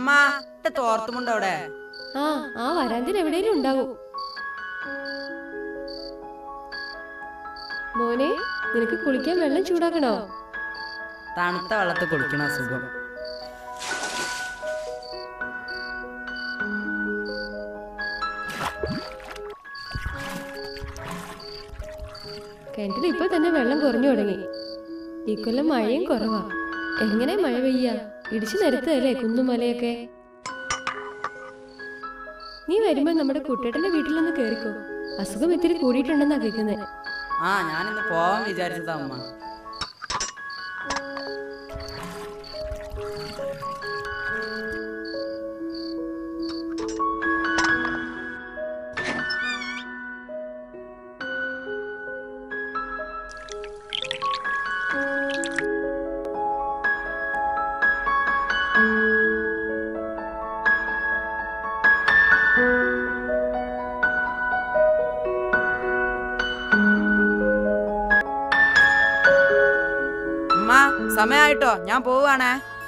അമ്മ എന്റെ തോർത്തുമുണ്ട് അവിടെ ആ ആ വരാന്തിൽ എവിടെയും ഉണ്ടാകും മോനെ നിനക്ക് കുളിക്കാൻ വെള്ളം ചൂടാക്കണോ തണുത്ത വെള്ളത്തിൽ കുളിക്കണ സുഖം കിണറ്റിൽ ഇപ്പൊ തന്നെ വെള്ളം കുറഞ്ഞു തുടങ്ങി ഇക്കൊല്ലം മഴയും കുറവാ എങ്ങനെ മഴ പെയ്യ ഇടിച്ചു നിരത്തല്ലേ കുന്നും മലയൊക്കെ നീ വരുമ്പോ നമ്മുടെ കുട്ടേട്ടന്റെ വീട്ടിലൊന്ന് കേറിക്കോ അസുഖം ഇത്തിരി കൂടിയിട്ടുണ്ടെന്നാ കേൾക്കുന്നത് ആ ഞാനിന്ന് പോവാൻ വിചാരിച്ചതാ അമ്മ അമ്മ സമയായിട്ടോ ഞാൻ പോവാണേ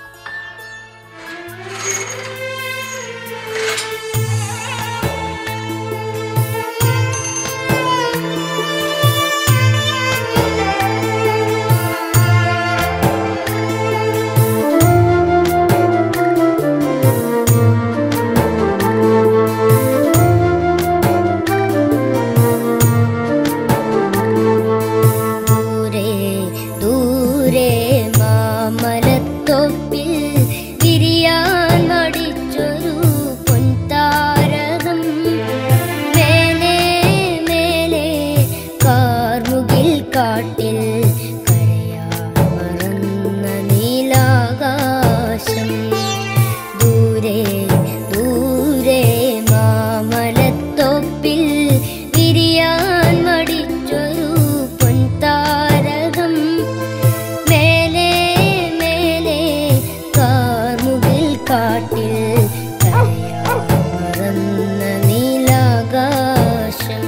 ദൂരെ ദൂരെ മാമലത്തൊപ്പിൽ വിരിയാൻ മടിച്ചൊരു പൊൻതാരകം മേലെ മേലെ കാർമുകിൽ കാട്ടിൽ കരയാൻ മറന്ന നീലാകാശം ദൂരെ ദൂരെ മാമലത്തൊപ്പിൽ വിരിയാൻ മടിച്ചൊരു പൊൻതാരകം മേലെ മേലെ കാർമുകിൽ കാട്ടിൽ കരയാൻ മറന്ന നീലാകാശം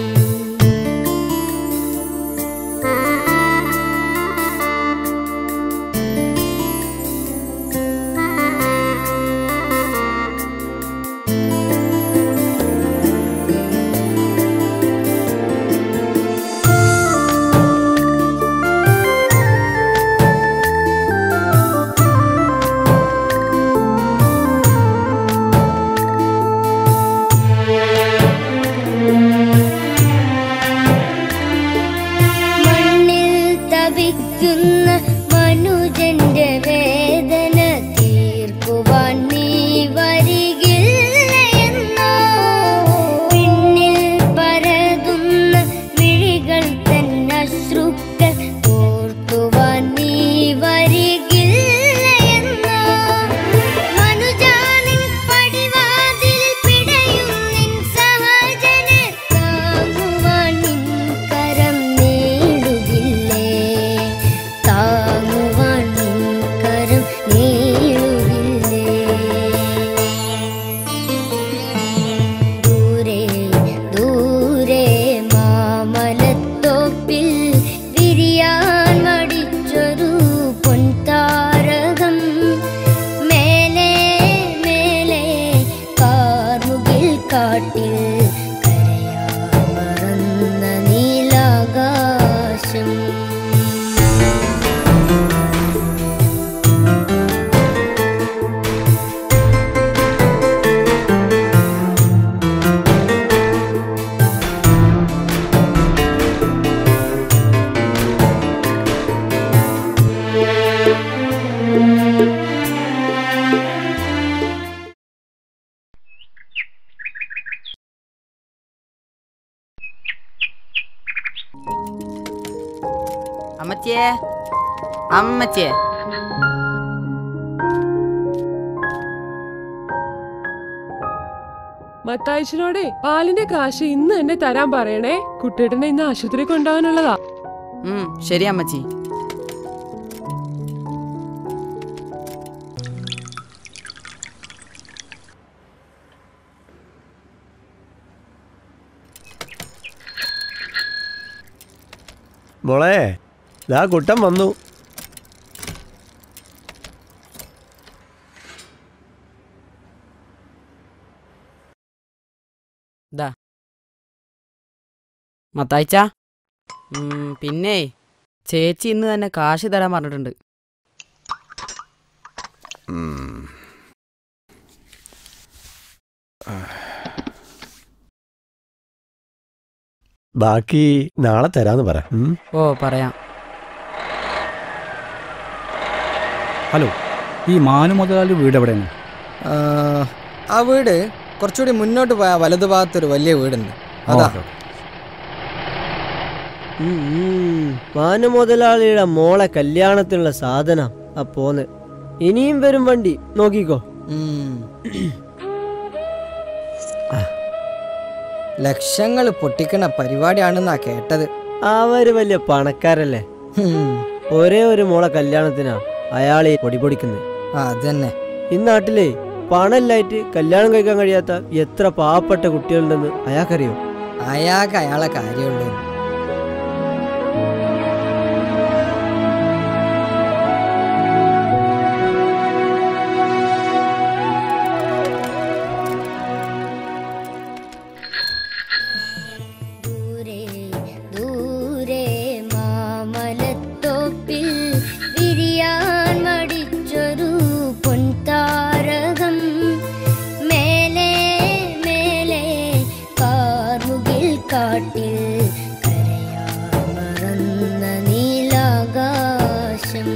മണ്ണിൽ തപിക്കുന്ന മനുജന്റെ വേദന തീർക്കുവാൻ നീ വരികില്ലയെന്നോ പിന്നിൽ പരതുന്ന മിഴികൾ തന്നശ്രുക്കൾ തോർത്തുവാൻ നീ വരികില്ലയെന്നോ മനുജാനിൻ പടിവാതിൽ പിടയും നിൻ സഹജനെ താങ്ങുവാൻ നിൻ കരം നീളുകില്ലേ താങ്ങുവാൻ നിൻ കരം നീളുകില്ലേ ദൂരെ ദൂരെ മാമലത്തോപ്പിൽ വിരിയാൻ മടിച്ചൊരു പൊൻതാരകം മേലെ മേലെ കാർമുകിൽ കാട്ടിൽ കരയാൻ മറന്ന നീലാകാശം അമ്മച്ചിയെ അമ്മച്ചിയെ മത്തായിച്ചിനോടെ പാലിന്റെ കാശ് ഇന്ന് തന്നെ തരാൻ പറയണേ കുട്ടേട്ടനെ ഇന്ന് ആശുപത്രി കൊണ്ടുപോകാനുള്ളതാ ഉം ശരി അമ്മച്ചി മോളെ ദാ കുട്ടൻ വന്നു മത്തായിച്ച ഉം, പിന്നെ ചേച്ചി ഇന്ന് തന്നെ കാശ് തരാൻ പറഞ്ഞിട്ടുണ്ട് ബാക്കി നാളെ തരാന്ന് പറ ഉം. ഓ പറയാം ഹലോ ഈ മാനു മുതലാളി വീട് എവിടെയാണ് ആ, ആ വീട് കുറച്ചുകൂടി മുന്നോട്ട് പോയ വലതു ഭാഗത്തൊരു വലിയ വീടുണ്ട് അതാ ഉം, ഉം. മാനു മുതലാളിയുടെ മോളെ കല്യാണത്തിനുള്ള സാധന ആ പോന്ന് ഇനിയും വരും വണ്ടി നോക്കിക്കോ ഉം. ലക്ഷങ്ങൾ പൊട്ടിക്കണ പരിപാടിയാണെന്നാ കേട്ടത് അവര് വലിയ പണക്കാരല്ലേ ഉം. ഒരേ ഒരു മോളെ കല്യാണത്തിനാ അയാളെ പൊടി പൊടിക്കുന്നത് ആ, അതന്നെ ഈ നാട്ടിലെ പണമില്ലായിട്ട് കല്യാണം കഴിക്കാൻ കഴിയാത്ത എത്ര പാവപ്പെട്ട കുട്ടികളുണ്ടെന്ന് അയാൾക്കറിയോ അയാൾക്ക് അയാളെ കാര്യമുള്ളൂ ദൂരെ ദൂരെ മാമലത്തോപ്പിൽ വിരിയാൻ മടിച്ചൊരു പൊൻതാരകം മേലെ മേലെ കാർമുകിൽ കാട്ടിൽ കരയാൻ മറന്ന നീലാകാശം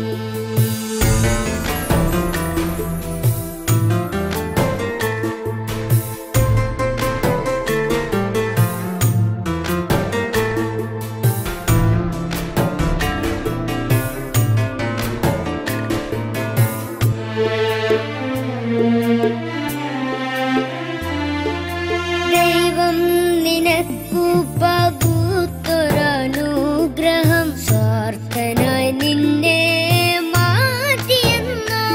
ദൈവം നിനക്കു പകുത്തൊരനുഗ്രഹം സ്വാർത്ഥനായി നിന്നെ മാറ്റിയെന്നോ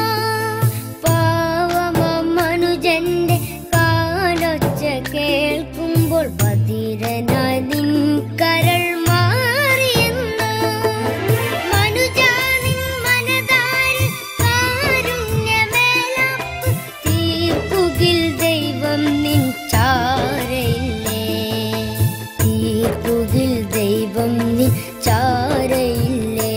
പാവമ മനുജന്റെ കാലൊച്ച കേൾക്കുമ്പോൾ ബധിരനായി നിൻ കരൾ മാറിയെന്നോ മനുജാ നിൻ മനതാരിൽ കാരുണ്യമേലാപ്പ് തീർക്കുകിൽ ദൈവം നിൻ ചാരയില്ലേ തീർക്കുകിൽ ദൈവം നിൻ ചാരയില്ലേ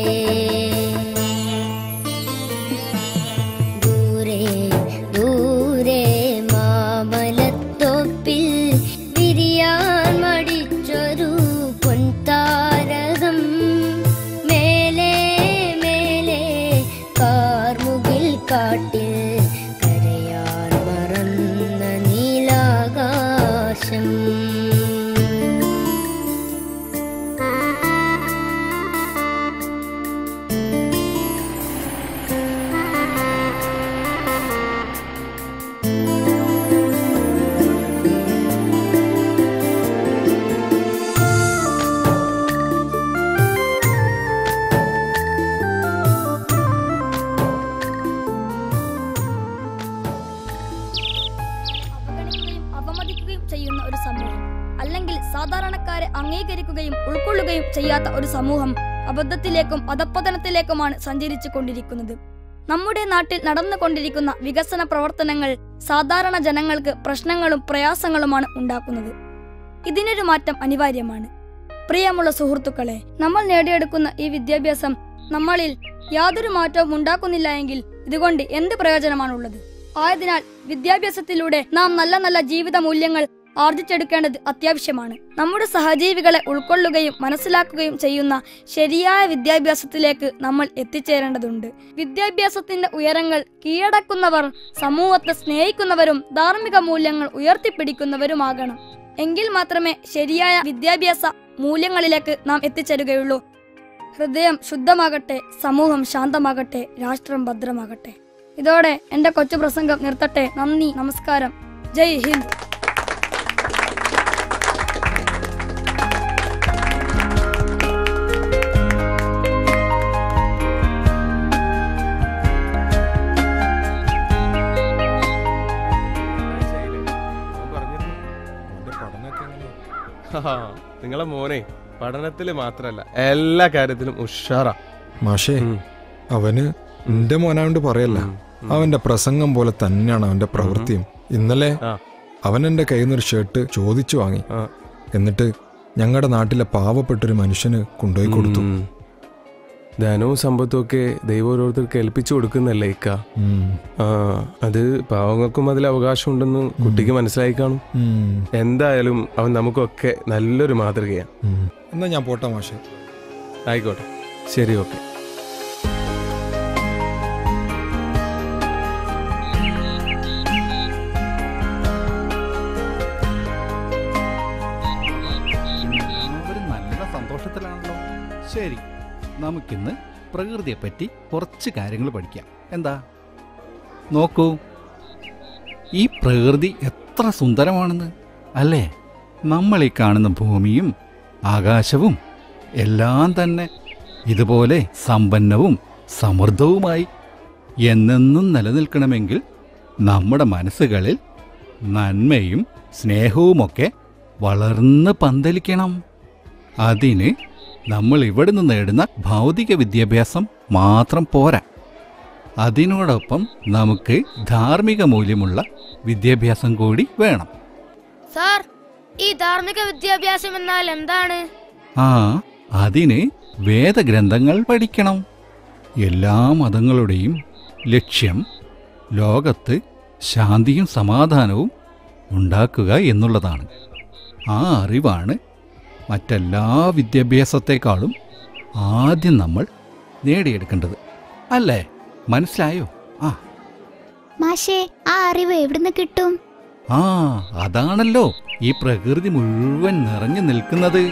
ദൂരെ ദൂരെ മാമലത്തോപ്പിൽ വിരിയാൻ മടിച്ചൊരു പൊൻതാരകം മേലെ മേലെ കാർമുകിൽ കാട്ടിൽ കരയാൻ മറന്ന നീലാകാശം അവഗണിക്കുകയും അപമതിക്കുകയും ചെയ്യുന്ന ഒരു സമൂഹം അല്ലെങ്കിൽ സാധാരണക്കാരെ അംഗീകരിക്കുകയും ഉൾക്കൊള്ളുകയും ചെയ്യാത്ത ഒരു സമൂഹം അബദ്ധത്തിലേക്കും അധപ്പതനത്തിലേക്കുമാണ് സഞ്ചരിച്ചു കൊണ്ടിരിക്കുന്നത് നമ്മുടെ നാട്ടിൽ നടന്നുകൊണ്ടിരിക്കുന്ന വികസന പ്രവർത്തനങ്ങൾ സാധാരണ ജനങ്ങൾക്ക് പ്രശ്നങ്ങളും പ്രയാസങ്ങളുമാണ് ഉണ്ടാക്കുന്നത് ഇതിനൊരു മാറ്റം അനിവാര്യമാണ് പ്രിയമുള്ള സുഹൃത്തുക്കളെ നമ്മൾ നേടിയെടുക്കുന്ന ഈ വിദ്യാഭ്യാസം നമ്മളിൽ യാതൊരു മാറ്റവും ഉണ്ടാക്കുന്നില്ല എങ്കിൽ ഇതുകൊണ്ട് എന്ത് പ്രയോജനമാണുള്ളത് ആയതിനാൽ വിദ്യാഭ്യാസത്തിലൂടെ നാം നല്ല നല്ല ജീവിത മൂല്യങ്ങൾ ആർജിച്ചെടുക്കേണ്ടത് അത്യാവശ്യമാണ് നമ്മുടെ സഹജീവികളെ ഉൾക്കൊള്ളുകയും മനസ്സിലാക്കുകയും ചെയ്യുന്ന ശരിയായ വിദ്യാഭ്യാസത്തിലേക്ക് നമ്മൾ എത്തിച്ചേരേണ്ടതുണ്ട് വിദ്യാഭ്യാസത്തിന്റെ ഉയരങ്ങൾ കീഴടക്കുന്നവർ സമൂഹത്തെ സ്നേഹിക്കുന്നവരും ധാർമ്മിക മൂല്യങ്ങൾ ഉയർത്തിപ്പിടിക്കുന്നവരുമാകണം എങ്കിൽ മാത്രമേ ശരിയായ വിദ്യാഭ്യാസ മൂല്യങ്ങളിലേക്ക് നാം എത്തിച്ചേരുകയുള്ളൂ ഹൃദയം ശുദ്ധമാകട്ടെ സമൂഹം ശാന്തമാകട്ടെ രാഷ്ട്രം ഭദ്രമാകട്ടെ ഇതോടെ എന്റെ കൊച്ചു പ്രസംഗം നിർത്തട്ടെ നന്ദി നമസ്കാരം ജയ് ഹിന്ദ് നിങ്ങളെ മോനെ പഠനത്തില് മാത്രല്ല എല്ലാ കാര്യത്തിലും ഉഷാറാ മാഷേ ഉം. അവന് എന്റെ മോനായോണ്ട് പറയല്ല അവന്റെ പ്രസംഗം പോലെ തന്നെയാണ് അവന്റെ പ്രവൃത്തിയും ഇന്നലെ ആ. അവൻ എന്റെ കയ്യിൽ നിന്നൊരു ഷർട്ട് ചോദിച്ചു വാങ്ങി ആ. എന്നിട്ട് ഞങ്ങളുടെ നാട്ടിലെ പാവപ്പെട്ടൊരു മനുഷ്യന് കൊണ്ടുപോയി കൊടുത്തു ഉം. ധനവും സമ്പത്തും ഒക്കെ ദൈവം ഓരോരുത്തർക്ക് ഏൽപ്പിച്ചു കൊടുക്കുന്നല്ലേ ഇക്ക ഉം. ആ അത് പാവങ്ങൾക്കും അതിൽ അവകാശമുണ്ടെന്ന് കുട്ടിക്ക് മനസ്സിലായി കാണും ഉം. എന്തായാലും അവൻ നമുക്കൊക്കെ നല്ലൊരു മാതൃകയാണ് ഉം. എന്നാ ഞാൻ പോട്ടെ മാഷെ ആയിക്കോട്ടെ ശരി ഓക്കെ എല്ലാവരും നല്ല സന്തോഷത്തിലാണല്ലോ ശരി നമുക്കിന്ന് പ്രകൃതിയെപ്പറ്റി കുറച്ച് കാര്യങ്ങൾ പഠിക്കാം എന്താ നോക്കൂ ഈ പ്രകൃതി എത്ര സുന്ദരമാണെന്ന് അല്ലേ നമ്മൾ ഈ കാണുന്ന ഭൂമിയും ആകാശവും എല്ലാം തന്നെ ഇതുപോലെ സമ്പന്നവും സമൃദ്ധവുമായി എന്നെന്നും നിലനിൽക്കണമെങ്കിൽ നമ്മുടെ മനസ്സുകളിൽ നന്മയും സ്നേഹവുമൊക്കെ വളർന്ന് പന്തലിക്കണം അതിന് നമ്മൾ ഇവിടെ നിന്ന് നേടുന്ന ഭൗതിക വിദ്യാഭ്യാസം മാത്രം പോരാ അതിനോടൊപ്പം നമുക്ക് ധാർമ്മിക മൂല്യമുള്ള വിദ്യാഭ്യാസം കൂടി വേണം സാർ ഈ ധാർമ്മിക വിദ്യാഭ്യാസം എന്നാൽ എന്താണ് ആ അതിന് വേദഗ്രന്ഥങ്ങൾ പഠിക്കണം എല്ലാ മതങ്ങളുടെയും ലക്ഷ്യം ലോകത്ത് ശാന്തിയും സമാധാനവും ഉണ്ടാക്കുക എന്നുള്ളതാണ് ആ അറിവാണ് മറ്റെല്ലാ വിദ്യാഭ്യാസത്തെക്കാളും ആദ്യം നമ്മൾ നേടിയെടുക്കേണ്ടത് അല്ലേ മനസ്സിലായോ ആ മാഷേ ആ അറിവ് എവിടുന്ന് കിട്ടും ആ അതാണല്ലോ ഈ പ്രകൃതി മുഴുവൻ നിറഞ്ഞു നിൽക്കുന്നത്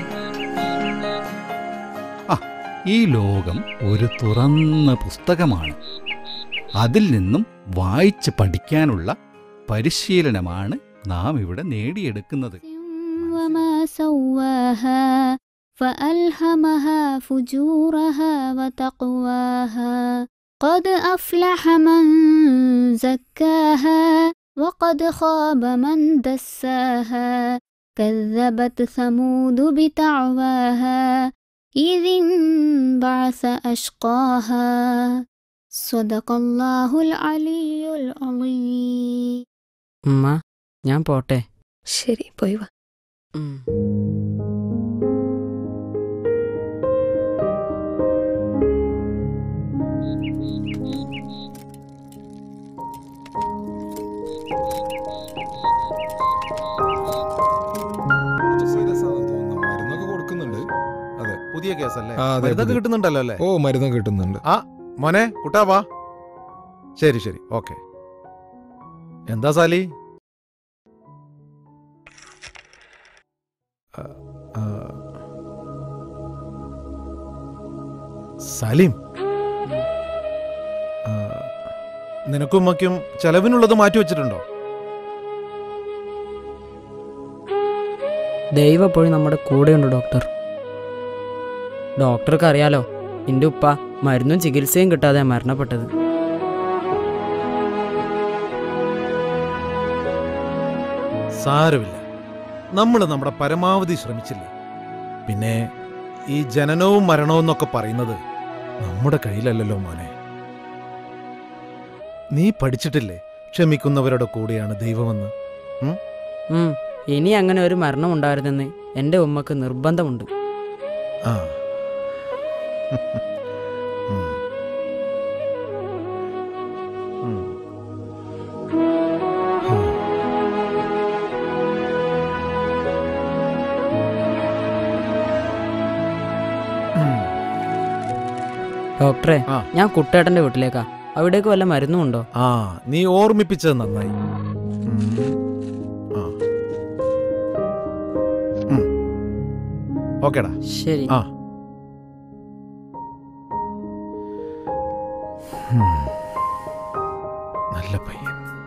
ആ ഈ ലോകം ഒരു തുറന്ന പുസ്തകമാണ് അതിൽ നിന്നും വായിച്ച് പഠിക്കാനുള്ള പരിശീലനമാണ് നാം ഇവിടെ നേടിയെടുക്കുന്നത് وما سواها فألهمها فجورها وتقواها قد أفلح من زكاها وقد خاب من دساها كذبت ثمود بتعواها إذ انبعث أشقاها صدق الله العلي العظيم ഉമ്മ ഞാൻ പോട്ടെ ശരി പോയി വാ ഉം. സീരിയസ് ആണെന്ന് തോന്നുന്നു മരുന്നൊക്കെ കൊടുക്കുന്നുണ്ട് അതെ പുതിയ കേസല്ലേ ആ, അതെ, മരുന്നൊക്കെ പുതിയ- കിട്ടുന്നുണ്ടല്ലോ അല്ലേ ഓ മരുന്ന് കിട്ടുന്നുണ്ട് ആ മോനെ കുട്ടാ വാ ശരി ശരി ഓക്കെ എന്താ സാലി ആ, ആ, സലീം ആ, നിനക്കും ഉമ്മയ്ക്കും ചെലവിനുള്ളത് മാറ്റി വെച്ചിട്ടുണ്ടോ ദൈവം എപ്പോഴും നമ്മുടെ കൂടെയുണ്ട് ഡോക്ടർ ഡോക്ടർക്ക് അറിയാലോ എൻ്റെ ഉപ്പ മരുന്നും ചികിത്സയും കിട്ടാതെ മരണപ്പെട്ടത് സാരമില്ല നമ്മൾ നമ്മുടെ പരമാവധി ശ്രമിച്ചില്ലേ പിന്നെ ഈ ജനനവും മരണവും എന്നൊക്കെ പറയുന്നത് നമ്മുടെ കയ്യിലല്ലല്ലോ മോനെ നീ പഠിച്ചിട്ടില്ലേ ക്ഷമിക്കുന്നവരുടെ കൂടെയാണ് ദൈവമെന്ന് ഉം, ഇനി അങ്ങനെ ഒരു മരണം ഉണ്ടായിരുന്നെന്ന് എൻ്റെ ഉമ്മക്ക് നിർബന്ധമുണ്ട് ആ ഉം. ഉം. ഉം. ഡോക്ടറെ ആ. ഞാൻ കുട്ടേട്ടൻ്റെ വീട്ടിലേക്കാ അവിടേക്ക് വല്ല മരുന്നും ഉണ്ടോ ആ നീ ഓർമ്മിപ്പിച്ചത് നന്നായി ഉം. ആ. ഉം. ഓക്കേടാ ശരി ആ ഉം. നല്ല പയ്യൻ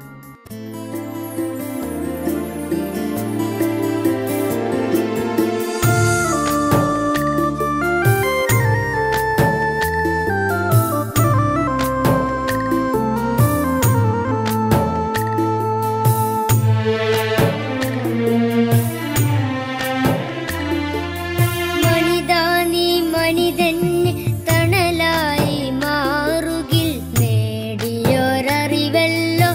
മണിതാനി മണിതന് തണലായി മാറുകിൽ നേടിയൊരറിവല്ലോ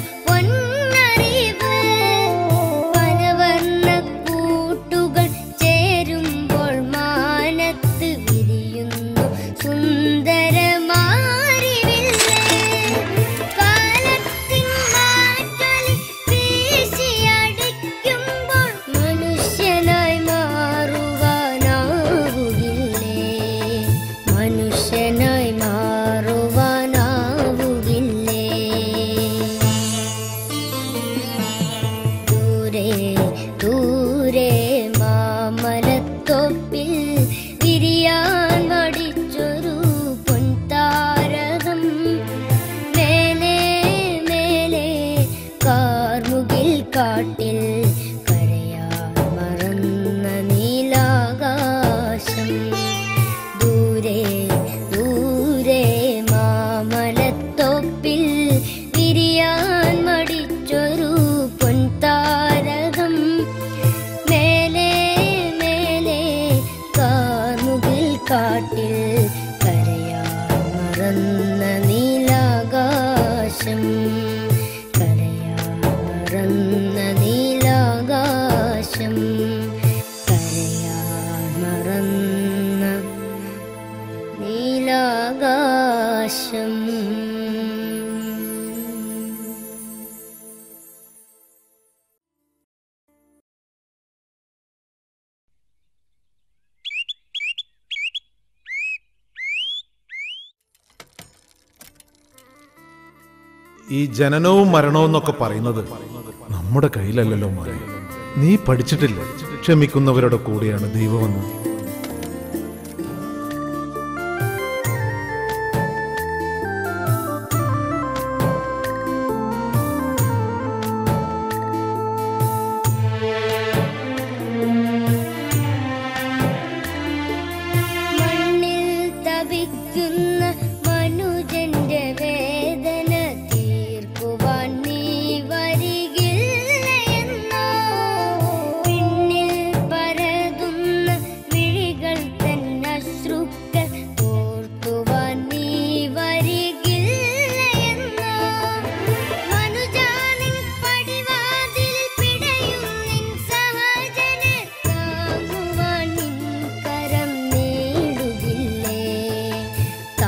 പൊന്നറിവ് പലവർണ്ണ കൂട്ടുകൾ ചേരുമ്പോൾ കാട്ടിൽ കരയാൻ മറന്ന നീലാകാശം കരയാൻ മറന്ന നീലാകാശം കരയാൻ മറന്ന നീലാകാശം ഈ ജനനവും മരണവും എന്നൊക്കെ പറയുന്നത് നമ്മുടെ കയ്യിലല്ലല്ലോ മോനെ നീ പഠിച്ചിട്ടില്ല ക്ഷമിക്കുന്നവരുടെ കൂടെയാണ് ദൈവമെന്ന് മണ്ണിൽ തപിക്കുന്ന മനുജന്റെ വേദന തീർക്കുവാൻ നീ വരികില്ലയെന്നോ പിന്നിൽ പരതുന്ന വിഴികൾ തന്നശ്രുക്കൾ തോർക്കുവാൻ നീ വരികില്ലയെന്നോ മനുജാനിൻ പടിവാതിൽ പിടയും നിൻ സഹജനെ താങ്ങുവാൻ നിൻ കരം നീളുകില്ലേ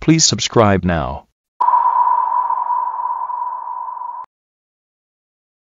Please subscribe now.